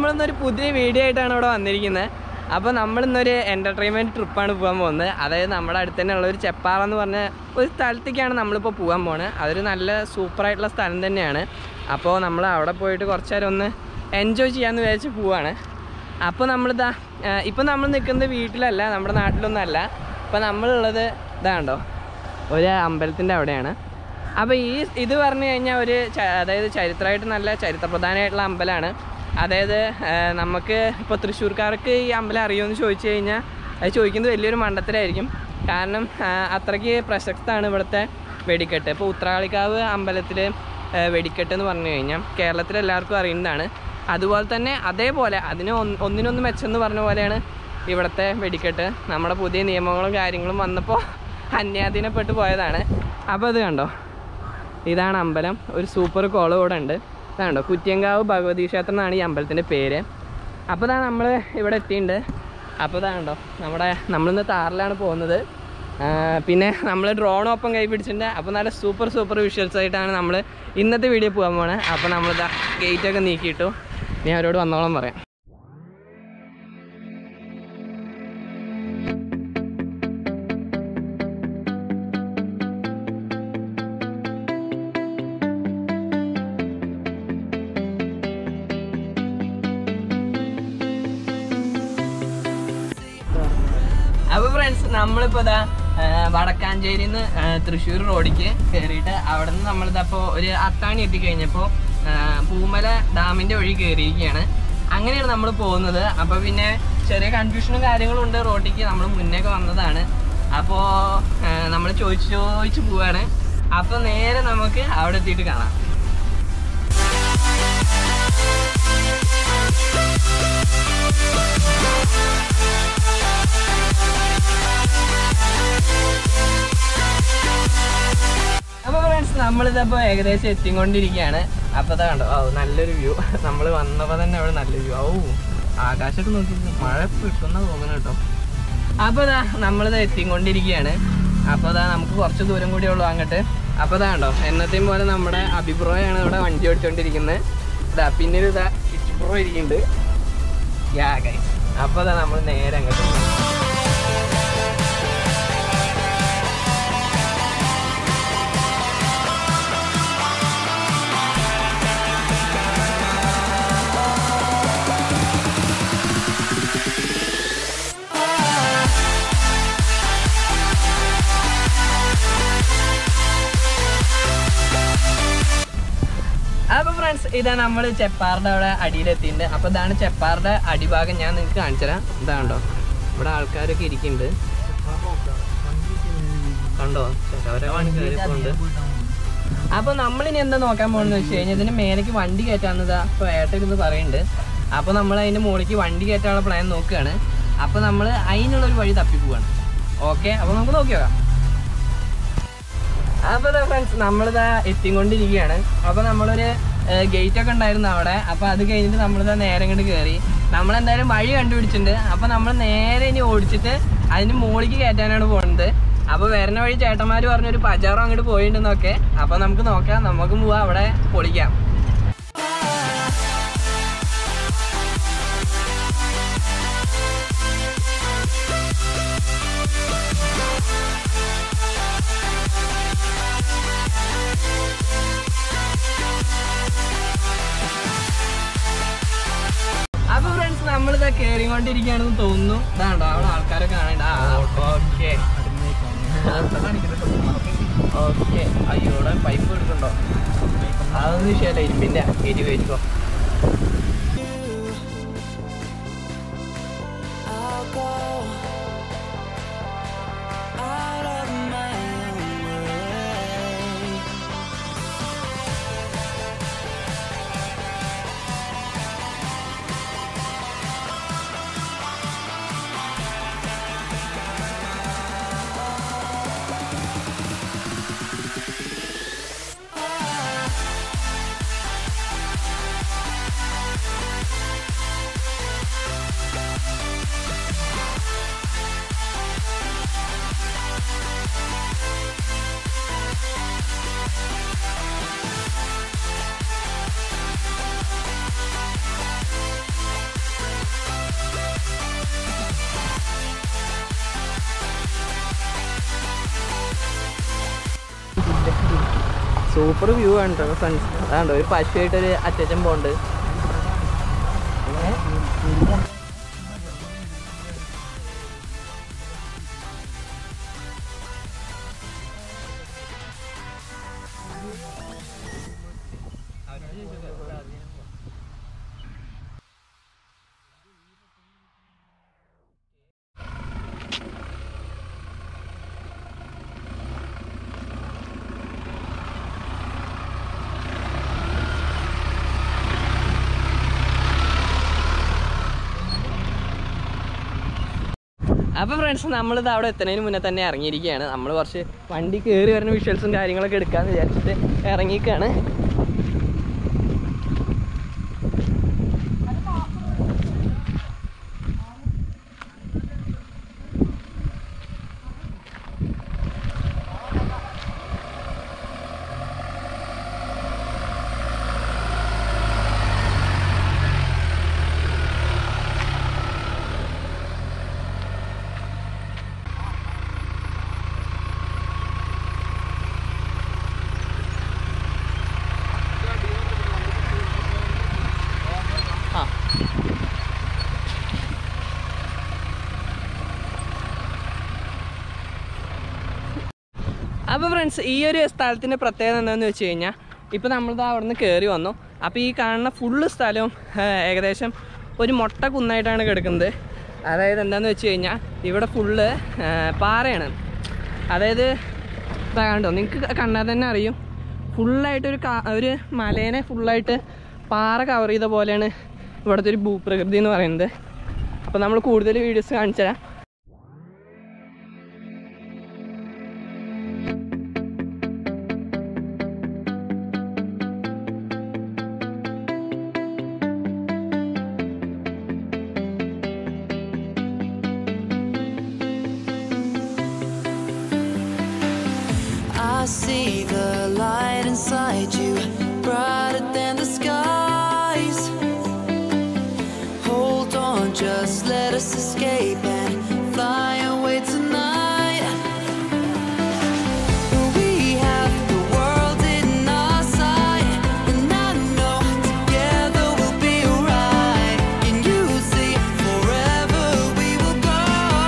നമ്മളിന്നൊരു പുതിയ വീഡിയോ ആയിട്ടാണ് ഇവിടെ വന്നിരിക്കുന്നത് അപ്പോൾ നമ്മളിന്നൊരു എൻ്റർടൈൻമെൻറ്റ് ട്രിപ്പാണ് പോകാൻ പോകുന്നത് അതായത് നമ്മുടെ അടുത്ത് തന്നെ ഉള്ള ഒരു ചെപ്പാറ എന്ന് പറഞ്ഞ ഒരു സ്ഥലത്തേക്കാണ് നമ്മളിപ്പോൾ പോകാൻ പോകുന്നത് അതൊരു നല്ല സൂപ്പറായിട്ടുള്ള സ്ഥലം തന്നെയാണ് അപ്പോൾ നമ്മൾ അവിടെ പോയിട്ട് കുറച്ച് നേരം ഒന്ന് എൻജോയ് ചെയ്യാമെന്ന് വിചാരിച്ച് പോവാണ് അപ്പോൾ നമ്മളിതാ ഇപ്പം നമ്മൾ നിൽക്കുന്നത് വീട്ടിലല്ല നമ്മുടെ നാട്ടിലൊന്നും അല്ല ഇപ്പം നമ്മളുള്ളത് ഇതാണ്ടോ ഒരു അമ്പലത്തിൻ്റെ അവിടെയാണ് അപ്പോൾ ഈ ഇത് പറഞ്ഞു കഴിഞ്ഞാൽ ഒരു ച- അതായത് ചരിത്രമായിട്ട് നല്ല ചരിത്രപ്രധാനമായിട്ടുള്ള അമ്പലമാണ് അതായത് ആ, നമുക്ക് ഇപ്പോൾ തൃശ്ശൂർക്കാർക്ക് ഈ അമ്പലം അറിയുമെന്ന് ചോദിച്ചു കഴിഞ്ഞാൽ അത് ചോദിക്കുന്നത് വലിയൊരു മണ്ടത്തരായിരിക്കും കാരണം ആ, അത്രയ്ക്ക് പ്രസക്തമാണ് ഇവിടുത്തെ വെടിക്കെട്ട് ഇപ്പോൾ ഉത്രാളിക്കാവ് അമ്പലത്തിൽ വെടിക്കെട്ട് എന്ന് പറഞ്ഞു കഴിഞ്ഞാൽ കേരളത്തിൽ എല്ലാവർക്കും അറിയുന്നതാണ് അതുപോലെ തന്നെ അതേപോലെ അതിന് ഒന്ന് ഒന്നിനൊന്ന് മെച്ചെന്ന് പറഞ്ഞ പോലെയാണ് ഇവിടുത്തെ വെടിക്കെട്ട് നമ്മുടെ പുതിയ നിയമങ്ങളും കാര്യങ്ങളും വന്നപ്പോൾ അന്യാധീനപ്പെട്ട് പോയതാണ് അപ്പോൾ അത് കണ്ടോ ഇതാണ് അമ്പലം ഒരു സൂപ്പർ കുളം ഇവിടെ ഉണ്ട് ഇതാണ്ടോ കുറ്റിയങ്കാവ് ഭഗവതി ക്ഷേത്രം എന്നാണ് ഈ അമ്പലത്തിൻ്റെ പേര് അപ്പോൾ ഇതാ നമ്മൾ ഇവിടെ എത്തിയിട്ടുണ്ട് അപ്പോൾ ഇതാണ്ടോ നമ്മുടെ നമ്മളിന്ന് താറിലാണ് പോകുന്നത് ആ, പിന്നെ നമ്മൾ ഡ്രോണൊപ്പം കൈ പിടിച്ചിട്ടുണ്ട് അപ്പോൾ നല്ല സൂപ്പർ സൂപ്പർ വിഷ്വൽസ് ആയിട്ടാണ് നമ്മൾ ഇന്നത്തെ വീഡിയോ പോകാൻ പോണത് അപ്പോൾ നമ്മളിതാ ഗേറ്റൊക്കെ നീക്കിയിട്ടു ഞാൻ അവരോട് വന്നോളം പറയാം അപ്പൊ ഫ്രണ്ട്സ് നമ്മളിപ്പോ ഇതാ ആ, വടക്കാഞ്ചേരിയിൽ നിന്ന് തൃശ്ശൂർ റോഡിക്ക് കയറിയിട്ട് അവിടെ നിന്ന് നമ്മളിതപ്പോ ഒരു അത്താണി എത്തിക്കഴിഞ്ഞപ്പോ ആ, പൂമല ഡാമിന്റെ വഴി കയറിയിരിക്കുകയാണ് അങ്ങനെയാണ് നമ്മൾ പോകുന്നത് അപ്പൊ പിന്നെ ചെറിയ കൺഫ്യൂഷനും കാര്യങ്ങളും ഉണ്ട് റോഡിക്ക് നമ്മൾ മുന്നേക്ക് വന്നതാണ് അപ്പോ നമ്മൾ ചോദിച്ചു ചോദിച്ചു പോവാണ് അപ്പൊ നേരെ നമുക്ക് അവിടെ എത്തിയിട്ട് കാണാം അപ്പൊ ഫ്രണ്ട്സ് നമ്മളിതപ്പോ ഏകദേശം എത്തിക്കൊണ്ടിരിക്കുകയാണ് അപ്പൊ ഇതാ കണ്ടോ ഓ നല്ലൊരു വ്യൂ നമ്മൾ വന്നപ്പോ തന്നെ അവിടെ നല്ലൊരു വ്യൂ ഓ ആകാശമൊക്കെ നോക്കി മഴ കിട്ടുന്ന തോന്നുന്നു കേട്ടോ അപ്പൊ ഇതാ നമ്മളിത് എത്തിക്കൊണ്ടിരിക്കുകയാണ് അപ്പൊ ഇതാ നമുക്ക് കുറച്ച് ദൂരം കൂടി ഉള്ളൂ അങ്ങോട്ട് അപ്പൊ ഇതാ കണ്ടോ എന്നത്തെയും പോലെ നമ്മുടെ അഭിപ്രായമാണ് ഇവിടെ വണ്ടി ഓടിച്ചോണ്ടിരിക്കുന്നത് ഇതാ പിന്നീട് ഇതാ ഇച്ചിപ്രോ ഇരിക്കുന്നുണ്ട് യാ ഗൈസ് അപ്പൊ ഇതാ നമ്മൾ നേരെ അങ്ങോട്ട് പോകും. അപ്പൊ ഫ്രണ്ട്സ് ഇതാ നമ്മൾ ചെപ്പാറിന്റെ അവിടെ അടിയിലെത്തിയിട്ടുണ്ട് അപ്പൊ ഇതാണ് ചെപ്പാറിന്റെ അടിഭാഗം ഞാൻ നിങ്ങൾക്ക് കാണിച്ചുതരാം ഇതാണ്ടോ ഇവിടെ ആൾക്കാരൊക്കെ ഇരിക്കുന്നുണ്ട് കണ്ടോ അവരെ കയറിപ്പോണ്ട് അപ്പൊ നമ്മളിനി എന്താ നോക്കാൻ പോകുന്നത് വെച്ച് കഴിഞ്ഞാൽ ഇതിന് മേലേക്ക് വണ്ടി കയറ്റാന്നതാ ഇപ്പൊ ഏട്ടരുന്ന് പറയുന്നുണ്ട് അപ്പൊ നമ്മൾ അതിന്റെ മുകളിലേക്ക് വണ്ടി കയറ്റാനുള്ള പ്ലാൻ നോക്കുകയാണ് അപ്പൊ നമ്മൾ അതിനുള്ള ഒരു വഴി തപ്പി പോവാണ് ഓക്കെ അപ്പൊ നമുക്ക് നോക്കി നോക്കാം അപ്പൊ ഫ്രണ്ട്സ് നമ്മളിതാ എത്തിക്കൊണ്ടിരിക്കുകയാണ് അപ്പൊ നമ്മളൊരു ഗേറ്റ് ഒക്കെ ഉണ്ടായിരുന്നു അവിടെ അപ്പൊ അത് കഴിഞ്ഞിട്ട് നമ്മളിതാ നേരെ ഇങ്ങോട്ട് കയറി നമ്മളെന്തായാലും വഴി കണ്ടുപിടിച്ചിട്ടുണ്ട് അപ്പൊ നമ്മൾ നേരെ ഇനി ഓടിച്ചിട്ട് അതിന് മുകളിലേക്ക് കയറ്റാനാണ് പോകുന്നത് അപ്പൊ വരുന്ന വഴി ചേട്ടന്മാര് പറഞ്ഞു ഒരു പജാറോ അങ്ങോട്ട് പോയിട്ടുണ്ടെന്നൊക്കെ അപ്പൊ നമുക്ക് നോക്കാം നമുക്ക് പോവാം അവിടെ പൊളിക്കാം അപ്പൊ ഫ്രണ്ട്സ് നമ്മളിതാ കേറിക്കൊണ്ടിരിക്കുകയാണെന്ന് തോന്നുന്നു ഇതാണ്ടോ അവിടെ ആൾക്കാരൊക്കെ കാണണ്ട ഓക്കെ ഓക്കെ അയ്യോ ഇവിടെ പൈപ്പ് എടുക്കണ്ടോ അതൊന്നും വിഷയമല്ല ഇരുമ്പിന്റെ എരി കഴിച്ചോ I'll go out of my own way. Super view ആണ് കേട്ടോ ഫ്രണ്ട്സ് അതാണ്ട് ഒരു പശുവായിട്ടൊരു അറ്റച്ചൻ പോണ്ട് അപ്പോൾ ഫ്രണ്ട്സ് നമ്മളിത് അവിടെ എത്തുന്നതിന് മുന്നേ തന്നെ ഇറങ്ങിയിരിക്കുകയാണ് നമ്മൾ കുറച്ച് വണ്ടി കയറി വരുന്ന വിഷ്വൽസും കാര്യങ്ങളൊക്കെ എടുക്കാമെന്ന് വിചാരിച്ചിട്ട് ഇറങ്ങിയിരിക്കുകയാണ് ആ അപ്പോൾ ഫ്രണ്ട്സ് ഈ ഒരു സ്ഥലത്തിൻ്റെ പ്രത്യേകത എന്താണെന്ന് വെച്ച് കഴിഞ്ഞാൽ ഇപ്പോൾ നമ്മളിത് അവിടെ നിന്ന് കയറി വന്നു അപ്പോൾ ഈ കാണുന്ന ഫുള്ള് സ്ഥലവും ആ, ഏകദേശം ഒരു മൊട്ട കുന്നായിട്ടാണ് കിടക്കുന്നത് അതായത് എന്താണെന്ന് വെച്ച് കഴിഞ്ഞാൽ ഇവിടെ ഫുള്ള് ആ, പാറയാണ് അതായത് ഇതാ കണ്ടോ നിങ്ങൾക്ക് കണ്ടാൽ തന്നെ അറിയും ഫുള്ളായിട്ടൊരു കാ ഒരു മലേനെ ഫുള്ളായിട്ട് പാറ കവർ ചെയ്ത പോലെയാണ് ഇവിടുത്തെ ഒരു ഭൂപ്രകൃതി എന്ന് പറയുന്നത് അപ്പോൾ നമ്മൾ കൂടുതൽ വീഡിയോസ് കാണിച്ചു തരാം I see the light inside you, brighter than the skies. Hold on, just let us escape and fly away tonight. We have the world in our sight, and I know together we'll be alright. Can you see forever we will go?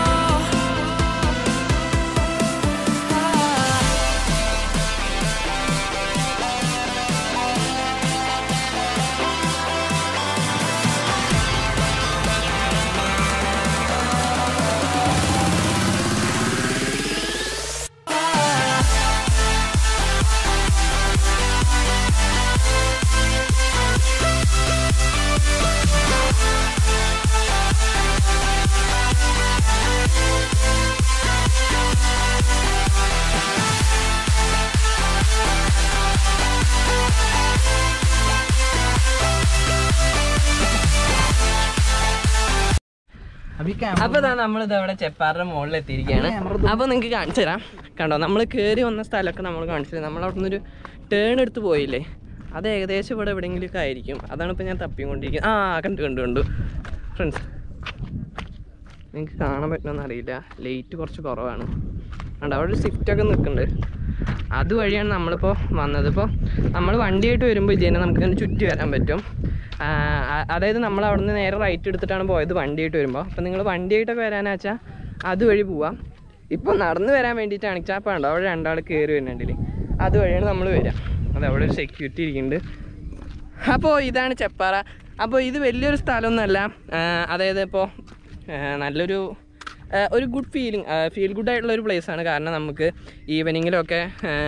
അപ്പോൾ ഇതാ നമ്മളിത് അവിടെ ചെപ്പാറിന്റെ മുകളിൽ എത്തിയിരിക്കുകയാണ് അപ്പോൾ നിങ്ങൾക്ക് കാണിച്ചു തരാം കണ്ടോ നമ്മൾ കയറി വന്ന സ്ഥലമൊക്കെ നമ്മൾ കാണിച്ചു തരാം നമ്മൾ അവിടെ നിന്നൊരു ടേൺ എടുത്ത് പോയില്ലേ അത് ഏകദേശം ഇവിടെ എവിടെയെങ്കിലുമൊക്കെ ആയിരിക്കും അതാണ് ഇപ്പോൾ ഞാൻ തപ്പിക്കൊണ്ടിരിക്കുന്നത് ആ കണ്ടു കണ്ടു കണ്ടു ഫ്രണ്ട്സ് നിങ്ങൾക്ക് കാണാൻ പറ്റുമെന്ന് അറിയില്ല ലൈറ്റ് കുറച്ച് കുറവാണ് കണ്ടോ അവിടെ ഒരു സ്വിഫ്റ്റൊക്കെ നിൽക്കുന്നുണ്ട് അതുവഴിയാണ് നമ്മളിപ്പോൾ വന്നത് ഇപ്പോൾ നമ്മൾ വണ്ടിയായിട്ട് വരുമ്പോൾ ഇതേനെ നമുക്ക് ഇങ്ങനെ ചുറ്റി വരാൻ പറ്റും ആ, അ- അതായത് നമ്മൾ അവിടെ നിന്ന് നേരെ റൈറ്റ് എടുത്തിട്ടാണ് പോയത് വണ്ടിയായിട്ട് വരുമ്പോൾ അപ്പോൾ നിങ്ങൾ വണ്ടിയായിട്ടൊക്കെ വരാനാ വെച്ചാൽ അതുവഴി പോവാം ഇപ്പോൾ നടന്ന് വരാൻ വേണ്ടിയിട്ടാണ് വെച്ചാൽ അപ്പോൾ ഉണ്ടോ അവിടെ രണ്ടാൾ കയറി വരുന്നുണ്ടല്ലേ അതുവഴിയാണ് നമ്മൾ വരിക അത് അവിടെ ഒരു സെക്യൂരിറ്റി ഇരിക്കുന്നുണ്ട് അപ്പോൾ ഇതാണ് ചെപ്പാറ അപ്പോൾ ഇത് വലിയൊരു സ്ഥലമൊന്നുമല്ല ആ, അതായത് ഇപ്പോൾ നല്ലൊരു ആ, ഒരു ഗുഡ് ഫീലിംഗ് ഫീൽ ഗുഡ് ആയിട്ടുള്ള ഒരു place ആണ് കാരണം നമുക്ക് ഈവനിങ്ങിലൊക്കെ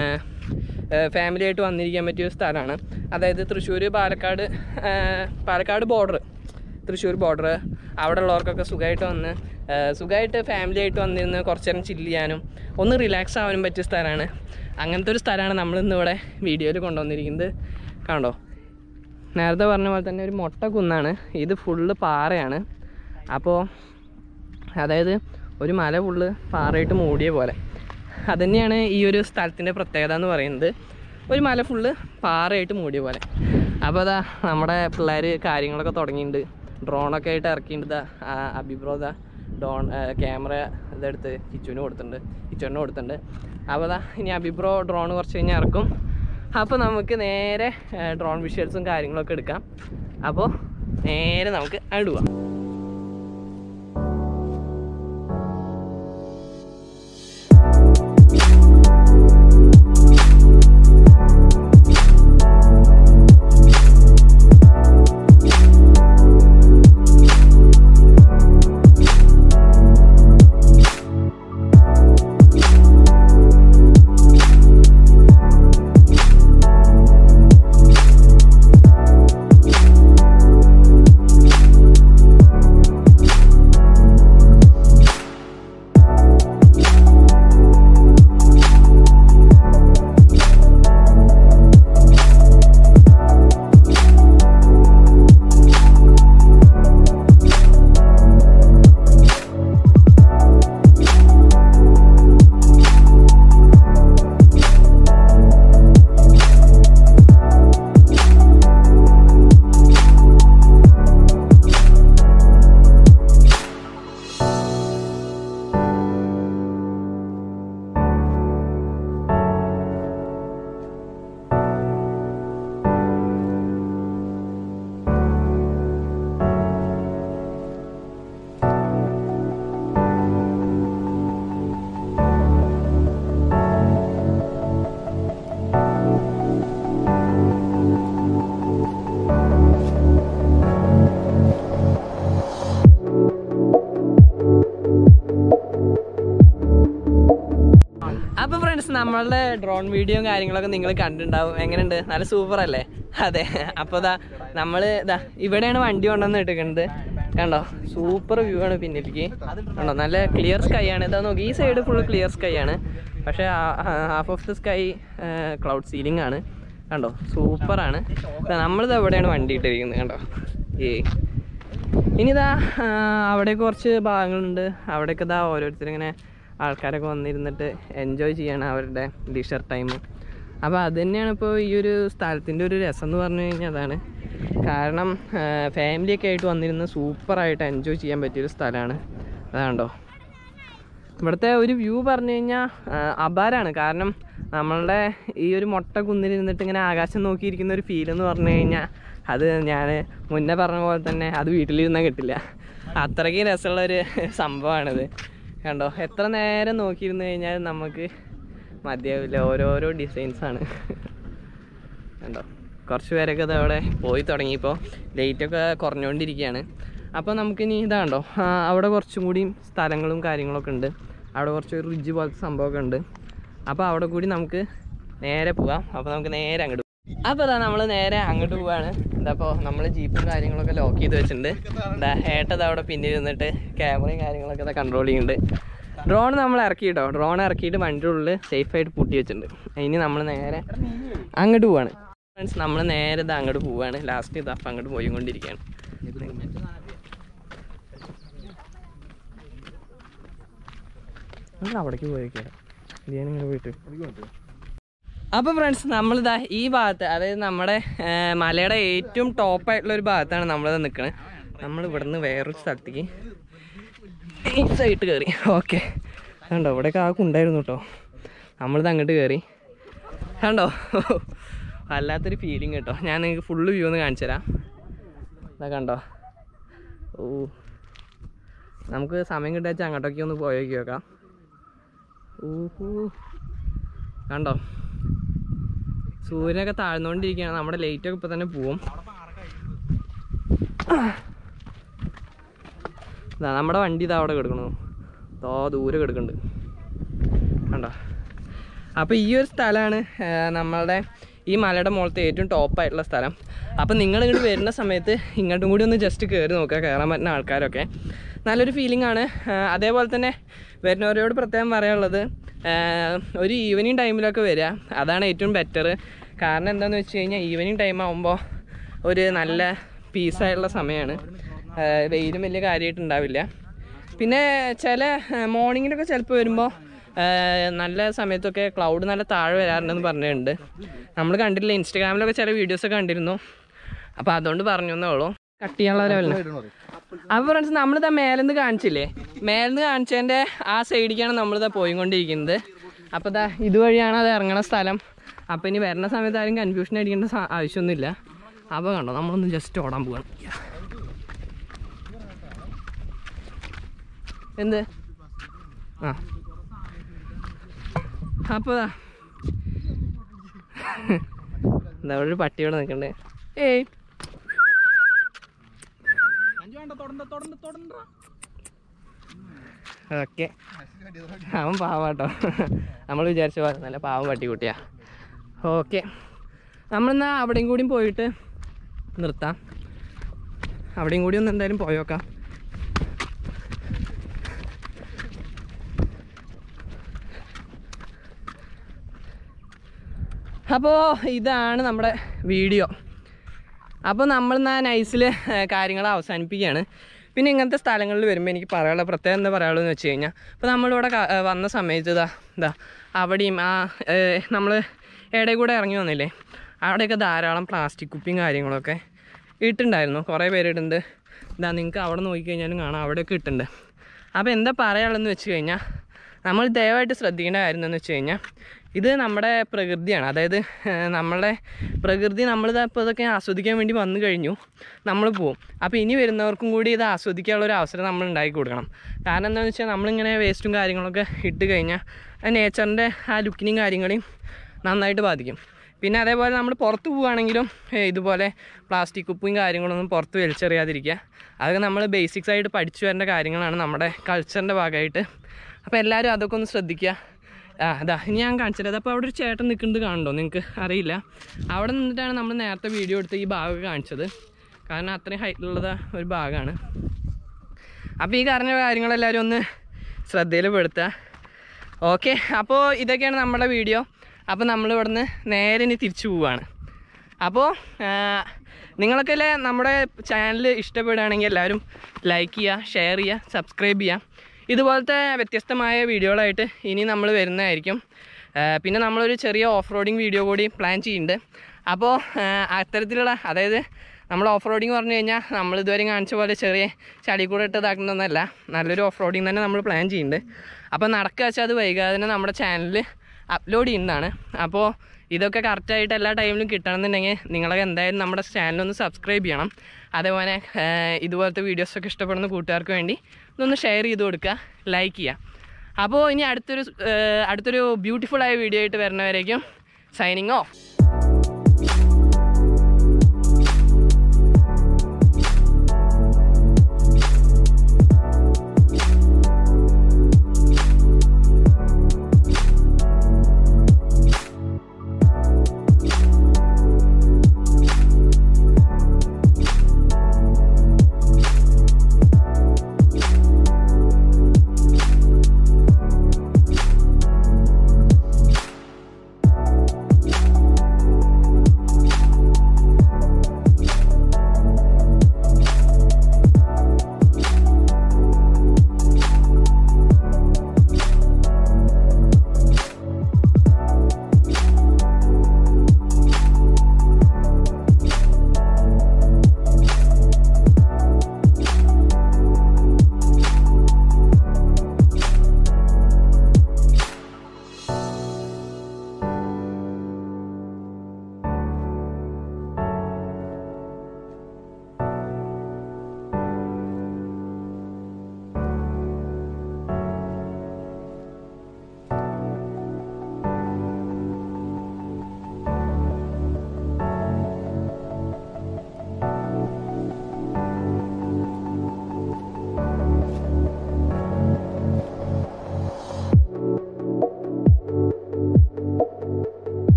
ഫാമിലി ആയിട്ട് വന്നിരിക്കാൻ പറ്റിയ ഒരു സ്ഥലമാണ് അതായത് തൃശ്ശൂർ പാലക്കാട് ആ, പാലക്കാട് ബോർഡർ തൃശ്ശൂർ ബോർഡർ അവിടെ ഉള്ളവർക്കൊക്കെ സുഖമായിട്ട് വന്ന് ആ, സുഖമായിട്ട് ഫാമിലി ആയിട്ട് വന്നിരുന്ന് കുറച്ച് നേരം ചില്ല് ചെയ്യാനും ഒന്ന് റിലാക്സ് ആവാനും പറ്റിയ സ്ഥലമാണ് അങ്ങനത്തെ ഒരു സ്ഥലമാണ് നമ്മളിന്ന് ഇവിടെ വീഡിയോയിൽ കൊണ്ടുവന്നിരിക്കുന്നത് കണ്ടോ നേരത്തെ പറഞ്ഞ പോലെ തന്നെ ഒരു മൊട്ട കുന്നാണ് ഇത് ഫുള്ള് പാറയാണ് അപ്പോൾ അതായത് ഒരു മല ഫുള്ള് പാറയിട്ട് മൂടിയ പോലെ അതുതന്നെയാണ് ഈ ഒരു സ്ഥലത്തിൻ്റെ പ്രത്യേകത എന്ന് പറയുന്നത് ഒരു മല ഫുള്ള് പാറയായിട്ട് മൂടിയ പോലെ അപ്പോൾ അതാ നമ്മുടെ പിള്ളേർ കാര്യങ്ങളൊക്കെ തുടങ്ങിയിട്ടുണ്ട് ഡ്രോണൊക്കെ ആയിട്ട് ഇറക്കിയിട്ടുണ്ട് ഇതാ അഭിപ്രോത ഡോൺ ക്യാമറ ഇതെടുത്ത് കിച്ചുവിന് കൊടുത്തിട്ടുണ്ട് കിച്ചുവിന് കൊടുത്തിട്ടുണ്ട് അപ്പോൾ അതാ ഇനി അഭിപ്രോ ഡ്രോൺ കുറച്ച് കഴിഞ്ഞാൽ ഇറക്കും അപ്പോൾ നമുക്ക് നേരെ ഡ്രോൺ വിഷ്വൽസും കാര്യങ്ങളൊക്കെ എടുക്കാം അപ്പോൾ നേരെ നമുക്ക് അങ്ങോട്ട് പോവാം അപ്പോൾ ഫ്രണ്ട്സ് നമ്മളുടെ ഡ്രോൺ വീഡിയോയും കാര്യങ്ങളൊക്കെ നിങ്ങൾ കണ്ടിട്ടുണ്ടാവും എങ്ങനെയുണ്ട് നല്ല സൂപ്പർ അല്ലേ അതെ അപ്പോൾ ഇതാ നമ്മൾ ഇതാ ഇവിടെയാണ് വണ്ടി കൊണ്ടുവന്ന് ഇട്ടിരിക്കുന്നത് കണ്ടോ സൂപ്പർ വ്യൂ ആണ് പിന്നിലേക്ക് കണ്ടോ നല്ല ക്ലിയർ സ്കൈ ആണ് ഇതാ നോക്കി ഈ സൈഡ് ഫുൾ ക്ലിയർ സ്കൈ ആണ് പക്ഷേ half of the sky cloud ceiling ആണ് കണ്ടോ സൂപ്പറാണ് നമ്മളിത് എവിടെയാണ് വണ്ടി ഇട്ടിരിക്കുന്നത് കണ്ടോ ഏ ഇനിതാ അവിടെ കുറച്ച് ഭാഗങ്ങളുണ്ട് അവിടെയൊക്കെ ഇതാ ഓരോരുത്തരിങ്ങനെ ആൾക്കാരൊക്കെ വന്നിരുന്നിട്ട് എൻജോയ് ചെയ്യണം അവരുടെ ലീഷർ ടൈം അപ്പോൾ അത് തന്നെയാണ് ഇപ്പോൾ ഈ ഒരു സ്ഥലത്തിൻ്റെ ഒരു രസം എന്ന് പറഞ്ഞു കഴിഞ്ഞാൽ അതാണ് കാരണം ഫാമിലിയൊക്കെ ആയിട്ട് വന്നിരുന്ന് സൂപ്പറായിട്ട് എൻജോയ് ചെയ്യാൻ പറ്റിയൊരു സ്ഥലമാണ് അതാണ്ടോ ഇവിടുത്തെ ഒരു വ്യൂ പറഞ്ഞു കഴിഞ്ഞാൽ അപാരാണ് കാരണം നമ്മളുടെ ഈ ഒരു മൊട്ട കുന്നിലിരുന്നിട്ട് ഇങ്ങനെ ആകാശം നോക്കിയിരിക്കുന്ന ഒരു ഫീൽ എന്ന് പറഞ്ഞു കഴിഞ്ഞാൽ അത് ഞാൻ മുന്നേ പറഞ്ഞ പോലെ തന്നെ അത് വീട്ടിലിരുന്നാൽ കിട്ടില്ല അത്രയ്ക്ക് രസമുള്ളൊരു സംഭവമാണിത് കണ്ടോ എത്ര നേരം നോക്കിയിരുന്നു കഴിഞ്ഞാൽ നമുക്ക് മതിയാവില്ല ഓരോരോ ഡിസൈൻസാണ് കണ്ടോ കുറച്ച് പേരൊക്കെ ഇത് അവിടെ പോയി തുടങ്ങിയപ്പോൾ ലൈറ്റൊക്കെ കുറഞ്ഞുകൊണ്ടിരിക്കുകയാണ് അപ്പോൾ നമുക്കിനി ഇതാണ്ടോ ആ, അവിടെ കുറച്ചും കൂടിയും സ്ഥലങ്ങളും കാര്യങ്ങളൊക്കെ ഉണ്ട് അവിടെ കുറച്ച് റിഡ്ജ് പോലത്തെ സംഭവമൊക്കെ ഉണ്ട് അപ്പോൾ അവിടെ കൂടി നമുക്ക് നേരെ പോവാം അപ്പോൾ നമുക്ക് നേരെ അങ്ങോട്ട് അപ്പോൾ ഇതാ നമ്മൾ നേരെ അങ്ങോട്ട് പോവാണ് എന്താ അപ്പോൾ നമ്മൾ ജീപ്പും കാര്യങ്ങളൊക്കെ ലോക്ക് ചെയ്ത് വെച്ചിട്ടുണ്ട് എന്താ ഏട്ടത് അവിടെ പിന്നിൽ നിന്നിട്ട് ക്യാമറയും കാര്യങ്ങളൊക്കെ ഇതാ കൺട്രോൾ ചെയ്യുന്നുണ്ട് ഡ്രോൺ നമ്മൾ ഇറക്കി കേട്ടോ ഡ്രോൺ ഇറക്കിയിട്ട് വണ്ടിയുടെ ഉള്ളിൽ സേഫായിട്ട് പൂട്ടി വെച്ചിട്ടുണ്ട് ഇനി നമ്മൾ നേരെ അങ്ങോട്ട് പോവാണ് ഫ്രണ്ട്സ് നമ്മൾ നേരെ ഇത് അങ്ങോട്ട് പോവാണ് ലാസ്റ്റ് ഇത് അപ്പം അങ്ങോട്ട് പോയിക്കൊണ്ടിരിക്കുകയാണ് നമ്മൾ അവിടേക്ക് പോയേക്കാം ഇതിയാണ് ഇങ്ങനെ പോയിട്ട് അപ്പോൾ ഫ്രണ്ട്സ് നമ്മളിതാ ഈ ഭാഗത്ത് അതായത് നമ്മുടെ ആ, മലയുടെ ഏറ്റവും ടോപ്പായിട്ടുള്ള ഒരു ഭാഗത്താണ് നമ്മളിത് നിൽക്കുന്നത് നമ്മൾ ഇവിടുന്ന് വേറൊരു സ്ഥലത്തേക്ക് ഈ സൈഡ് കയറി ഓക്കെ കണ്ടോ ഇവിടെയൊക്കെ ആ കുണ്ടായിരുന്നു കേട്ടോ നമ്മളിത് അങ്ങോട്ട് കയറി കണ്ടോ വല്ലാത്തൊരു ഫീലിംഗ് കേട്ടോ ഞാൻ നിങ്ങൾക്ക് ഫുള്ള് വ്യൂ ഒന്ന് കാണിച്ചു തരാം ഇതാ കണ്ടോ ഓ നമുക്ക് സമയം കിട്ടാച്ച അങ്ങോട്ടൊക്കെ ഒന്ന് പോയി നോക്കി നോക്കാം ഊഹൂ കണ്ടോ സൂര്യനൊക്കെ താഴ്ന്നുകൊണ്ടിരിക്കുകയാണ് നമ്മുടെ ലൈറ്റൊക്കെ ഇപ്പം തന്നെ പോവും ഇതാ നമ്മുടെ വണ്ടി ഇതാ അവിടെ കിടക്കണു തോ ദൂരെ കിടക്കുന്നുണ്ട് കണ്ടോ അപ്പോൾ ഈ ഒരു സ്ഥലമാണ് നമ്മളുടെ ഈ മലയുടെ മുകളത്തെ ഏറ്റവും ടോപ്പായിട്ടുള്ള സ്ഥലം അപ്പോൾ നിങ്ങൾ ഇങ്ങോട്ട് വരുന്ന സമയത്ത് ഇങ്ങോട്ടും കൂടി ഒന്ന് ജസ്റ്റ് കയറി നോക്കുക കയറാൻ പറ്റുന്ന ആൾക്കാരൊക്കെ നല്ലൊരു ഫീലിംഗ് ആണ് ആ, അതേപോലെ തന്നെ വരുന്നവരോട് പ്രത്യേകം പറയാനുള്ളത് ആ, ഒരു ഈവനിങ് ടൈമിലൊക്കെ വരിക അതാണ് ഏറ്റവും ബെറ്റർ കാരണം എന്താണെന്ന് വെച്ച് കഴിഞ്ഞാൽ ഈവനിങ് ടൈം ആകുമ്പോൾ ഒരു നല്ല പീസായിട്ടുള്ള സമയമാണ് ആ, വെയിലും വലിയ കാര്യമായിട്ട് ഉണ്ടാവില്ല പിന്നെ ചില മോർണിംഗിലൊക്കെ ചിലപ്പോൾ വരുമ്പോൾ നല്ല സമയത്തൊക്കെ ക്ലൗഡ് നല്ല താഴെ വരാറുണ്ടെന്ന് പറഞ്ഞിട്ടുണ്ട് നമ്മൾ കണ്ടിട്ടില്ല ഇൻസ്റ്റഗ്രാമിലൊക്കെ ചില വീഡിയോസൊക്കെ കണ്ടിരുന്നു അപ്പോൾ അതുകൊണ്ട് പറഞ്ഞു എന്നേ ഉള്ളൂ കട്ട് ചെയ്യാനുള്ള ലെവലിന് അപ്പോൾ ഫ്രണ്ട്സ് നമ്മളിതാ മേലെന്ന് കാണിച്ചില്ലേ മേലെന്ന് കാണിച്ചതിൻ്റെ ആ സൈഡിലേക്കാണ് നമ്മളിതാ പോയിക്കൊണ്ടിരിക്കുന്നത് അപ്പോൾ ഇതാ ഇതുവഴിയാണ് അത് ഇറങ്ങണ സ്ഥലം അപ്പോൾ ഇനി വരുന്ന സമയത്ത് ആരും കൺഫ്യൂഷൻ അടിക്കേണ്ട സ- ആവശ്യമൊന്നുമില്ല അപ്പോൾ കണ്ടോ നമ്മളൊന്ന് ജസ്റ്റ് ഓടാൻ പോവാണ് എന്ത് ആ അപ്പോൾ ദാ. എന്താ അവിടെ ഒരു പട്ടിയോടെ നിൽക്കണ്ടേ ഏയ് ഓക്കെ അവൻ പാവാട്ടോ നമ്മൾ വിചാരിച്ച പോലെ നല്ല പാവം പട്ടിക്കുട്ടിയാ ഓക്കെ നമ്മളെന്നാ അവിടെയും കൂടിയും പോയിട്ട് നിർത്താം അവിടെയും കൂടി ഒന്ന് എന്തായാലും പോയോക്കാം അപ്പോൾ ഇതാണ് നമ്മുടെ വീഡിയോ അപ്പോൾ നമ്മൾ എന്നാ നൈസിൽ കാര്യങ്ങൾ അവസാനിപ്പിക്കുകയാണ് പിന്നെ ഇങ്ങനത്തെ സ്ഥലങ്ങളിൽ വരുമ്പോൾ എനിക്ക് പറയാനുള്ള പ്രത്യേകം എന്താ പറയാനുള്ളതെന്ന് വെച്ച് കഴിഞ്ഞാൽ ഇപ്പോൾ നമ്മളിവിടെ ക- ഏർ വന്ന സമയത്ത് ഇതാ ഇതാ അവിടെയും ആ നമ്മൾ ഇടയിൽ കൂടെ ഇറങ്ങി വന്നില്ലേ അവിടെയൊക്കെ ധാരാളം പ്ലാസ്റ്റിക് കുപ്പിയും കാര്യങ്ങളൊക്കെ ഇട്ടുണ്ടായിരുന്നു കുറേ പേര് ഇടുന്നുണ്ട് ഇതാ നിങ്ങൾക്ക് അവിടെ നോക്കിക്കഴിഞ്ഞാലും കാണാം അവിടെയൊക്കെ ഇട്ടുണ്ട് അപ്പോൾ എന്താ പറയാനുള്ളതെന്ന് വെച്ച് കഴിഞ്ഞാൽ നമ്മൾ ദയവായിട്ട് ശ്രദ്ധിക്കേണ്ട കാര്യം എന്താണെന്ന് വെച്ച് കഴിഞ്ഞാൽ ഇത് നമ്മുടെ പ്രകൃതിയാണ് അതായത് ഏഹ്, നമ്മളെ പ്രകൃതി നമ്മളിത് ഇപ്പോൾ ഇതൊക്കെ ആസ്വദിക്കാൻ വേണ്ടി വന്നു കഴിഞ്ഞു നമ്മൾ പോവും അപ്പോൾ ഇനി വരുന്നവർക്കും കൂടി ഇത് ആസ്വദിക്കാനുള്ള ഒരു അവസരം നമ്മൾ ഉണ്ടാക്കി കൊടുക്കണം കാരണം എന്താണെന്ന് വെച്ചാൽ നമ്മളിങ്ങനെ വേസ്റ്റും കാര്യങ്ങളൊക്കെ ഇട്ട് കഴിഞ്ഞാൽ നേച്ചറിൻ്റെ ആ ലുക്കിനെയും കാര്യങ്ങളെയും നന്നായിട്ട് ബാധിക്കും പിന്നെ അതേപോലെ നമ്മൾ പുറത്ത് പോവുകയാണെങ്കിലും ഏഹ്, ഇതുപോലെ പ്ലാസ്റ്റിക് കുപ്പും കാര്യങ്ങളൊന്നും പുറത്ത് വലിച്ചെറിയാതിരിക്കുക അതൊക്കെ നമ്മൾ ബേസിക്സ് ആയിട്ട് പഠിച്ചു വരേണ്ട കാര്യങ്ങളാണ് നമ്മുടെ കൾച്ചറിൻ്റെ ഭാഗമായിട്ട് അപ്പോൾ എല്ലാവരും അതൊക്കെ ഒന്ന് ശ്രദ്ധിക്കുക ആ അതാ ഇനി ഞാൻ കാണിച്ചത് അപ്പോൾ അവിടെ ഒരു ചേട്ടൻ നിൽക്കുന്നത് കാണുന്നുണ്ടോ നിങ്ങൾക്ക് അറിയില്ല അവിടെ നിന്നിട്ടാണ് നമ്മൾ നേരത്തെ വീഡിയോ എടുത്ത് ഈ ഭാഗമൊക്കെ കാണിച്ചത് കാരണം അത്രയും ഹൈറ്റിലുള്ളത് ഒരു ഭാഗമാണ് അപ്പോൾ ഈ പറഞ്ഞ കാര്യങ്ങളെല്ലാവരും ഒന്ന് ശ്രദ്ധയിൽ പെടുത്തുക ഓക്കെ അപ്പോൾ ഇതൊക്കെയാണ് നമ്മുടെ വീഡിയോ അപ്പോൾ നമ്മൾ ഇവിടുന്ന് നേരെ ഇനി തിരിച്ചു പോവുകയാണ് അപ്പോൾ നിങ്ങളൊക്കെ അല്ലേ നമ്മുടെ ചാനൽ ഇഷ്ടപ്പെടുകയാണെങ്കിൽ എല്ലാവരും ലൈക്ക് ചെയ്യുക ഷെയർ ചെയ്യുക സബ്സ്ക്രൈബ് ചെയ്യുക ഇതുപോലത്തെ വ്യത്യസ്തമായ വീഡിയോകളായിട്ട് ഇനി നമ്മൾ വരുന്നതായിരിക്കും ആ, പിന്നെ നമ്മളൊരു ചെറിയ ഓഫ് റോഡിങ് വീഡിയോ കൂടി പ്ലാൻ ചെയ്യുന്നുണ്ട് അപ്പോൾ അത്തരത്തിലുള്ള അതായത് നമ്മൾ ഓഫ് റോഡിങ് പറഞ്ഞു കഴിഞ്ഞാൽ നമ്മൾ ഇതുവരെ കാണിച്ച പോലെ ചെറിയ ചളി കൂടെ ഇട്ട് ഇതാക്കുന്നതൊന്നല്ല നല്ലൊരു ഓഫ് റോഡിങ് തന്നെ നമ്മൾ പ്ലാൻ ചെയ്യുന്നുണ്ട് അപ്പോൾ നടക്കുക വെച്ചാൽ അത് വൈകാതെ തന്നെ നമ്മുടെ ചാനലിൽ അപ്ലോഡ് ചെയ്യുന്നതാണ് അപ്പോൾ ഇതൊക്കെ കറക്റ്റായിട്ട് എല്ലാ ടൈമിലും കിട്ടണമെന്നുണ്ടെങ്കിൽ നിങ്ങളൊക്കെ എന്തായാലും നമ്മുടെ ചാനലൊന്ന് സബ്സ്ക്രൈബ് ചെയ്യണം അതേപോലെ ഏർ, ഇതുപോലത്തെ വീഡിയോസൊക്കെ ഇഷ്ടപ്പെടുന്ന കൂട്ടുകാർക്ക് വേണ്ടി ഇതൊന്ന് ഷെയർ ചെയ്ത് കൊടുക്കുക ലൈക്ക് ചെയ്യുക അപ്പോൾ ഇനി അടുത്തൊരു ഏർ, അടുത്തൊരു ബ്യൂട്ടിഫുൾ ആയ വീഡിയോ ആയിട്ട് വരുന്നവരേക്കും സൈനിങ് ഓഫ്